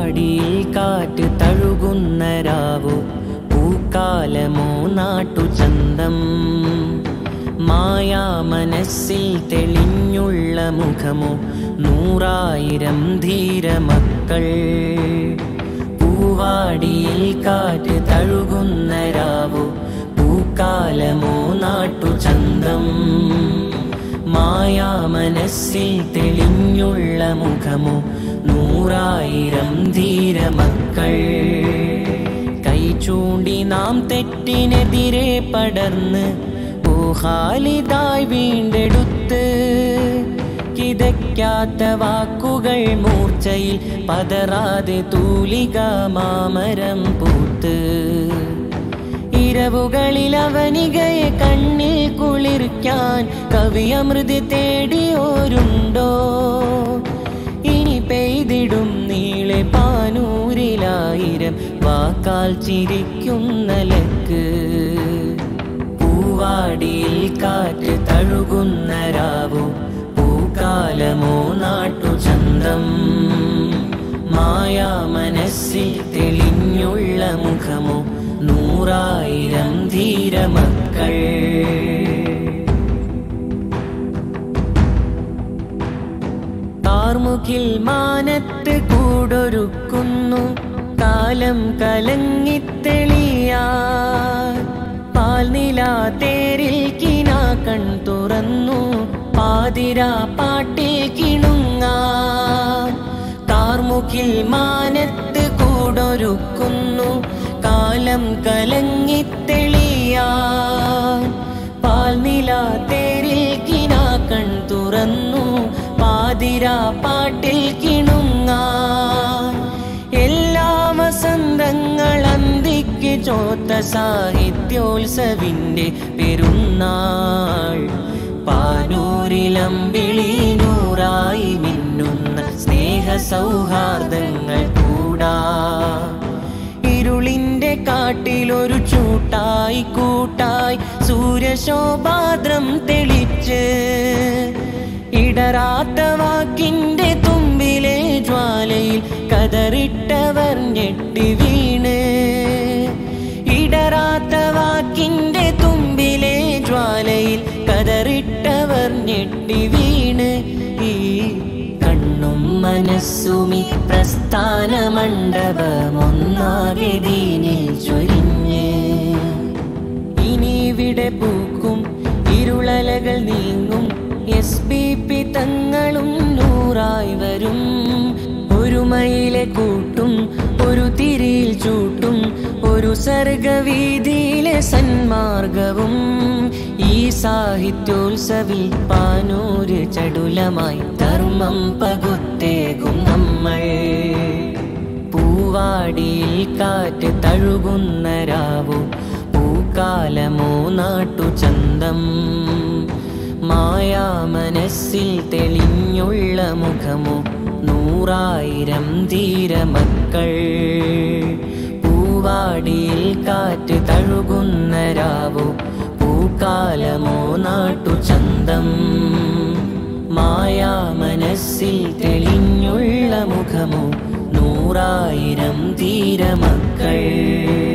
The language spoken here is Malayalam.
പൂവാടിയിൽ കാറ്റ് തഴുകുന്ന രാവോ പൂക്കാലമോ നാട്ടുചന്തം മായാ മനസ്സിൽ തെളിഞ്ഞുള്ള മുഖമോ നൂറായിരം ധീരമക്കൾ പൂവാടിയിൽ കാറ്റ് തഴുകുന്ന രാവോ പൂക്കാലമോ നാട്ടുചന്തം മായാ മനസ്സിൽ തെളിഞ്ഞുള്ള മുഖമോ നൂറായിരം ധീരമക്കൾ കൈ ചൂണ്ടി നാം തെറ്റിനെതിരെ പടർന്ന് ഓ ഖാലിദായി വീണ്ടെടുത്ത് കിതയ്ക്കാത്ത വാക്കുകൾ മൂർച്ചയിൽ പതറാതെ തൂലിക മാമരം പൂത്ത് ഇരവുകളിൽ അവനികയെ കണ്ണിൽ കുളിർക്കാൻ കവിയമൃത് തേടിയോരുണ്ടോ ഇനി പെയ്തിടും നീളെ പാനൂരിലായിരം വാക്കാൽ ചിരിക്കുന്ന ലക്ക് പൂവാടിയിൽ കാറ്റ് തഴുകുന്ന രാവോ പൂക്കാലമോ നാട്ടുചന്തം മായാ മനസ്സിൽ തെളിഞ്ഞുള്ള മുഖമോ നൂറായിരം ധീരമക്കൾ കാർമുകിൽ മാനത്ത് കൂടൊരുക്കുന്നു കാലം കലങ്ങിത്തെളിയാ പാൽനില തേരിൽ കിനാ കൺ തുറന്നു പാതിരാ പാട്ടിൽ കിണുങ്ങാ കാർമുകിൽ മാനത്ത് കൂടൊരുക്കുന്നു കാലം കലങ്ങിത്തെളിയാ പാൽനില തേരിൽ കിനാ കൺ തുറന്നു പാതിരാ പാട്ടിൽ കിണുങ്ങാൻ എല്ലാ വസന്തങ്ങൾ അന്തിക്ക് ചോത്ത സാഹിത്യോത്സവിന്റെ പെരുന്നാൾ പാനൂരിലമ്പിളി നൂറായി മിന്നുന്ന സ്നേഹ സൗഹാർദ്ദങ്ങൾ കൂടാ ഇരുളിന്റെ കാട്ടിലൊരു ചൂട്ടായി കൂട്ടായി സൂര്യശോഭാദ്രം തെളിച്ച് ഇടറാത്ത വാക്കിന്റെ തുമ്പിലെ ജ്വാലയിൽ കതറിട്ടവർ ഞെട്ടി വീണ് ഇടറാത്ത വാക്കിന്റെ തുമ്പിലെ ജ്വാലയിൽ കതറിട്ടവർ ഞെട്ടി വീണ് ഈ കണ്ണും മനസ്സുമി പ്രസ്ഥാന മണ്ഡപമൊന്നാകെ ദീനിൽ ചൊരിഞ്ഞ് ഇനി ഇവിടെ പൂക്കും ഇരുളലകൾ നീങ്ങും എസ് ബി പി തങ്ങളും നൂറായി വരും ഒരു മയിലെ കൂട്ടും ഒരു തിരിയിൽ ചൂട്ടും ഒരു സർഗവീതിയിലെ സന്മാർഗവും ഈ സാഹിത്യോത്സവിൽ പാനൂര് ചടുലമായി ധർമ്മം പകുത്തേകും നമ്മൾ പൂവാടിയിൽ കാറ്റ് തഴുകുന്ന രാവോ പൂക്കാലമോ നാട്ടുചന്തം മായാ മനസ്സിൽ തെളിഞ്ഞുള്ള മുഖമോ നൂറായിരം ധീരമക്കൾ പൂവാടിയിൽ കാറ്റ് തഴുകുന്ന രാവോ പൂക്കാലമോ നാട്ടുചന്തം മായാ മനസ്സിൽ തെളിഞ്ഞുള്ള മുഖമോ നൂറായിരം ധീരമക്കൾ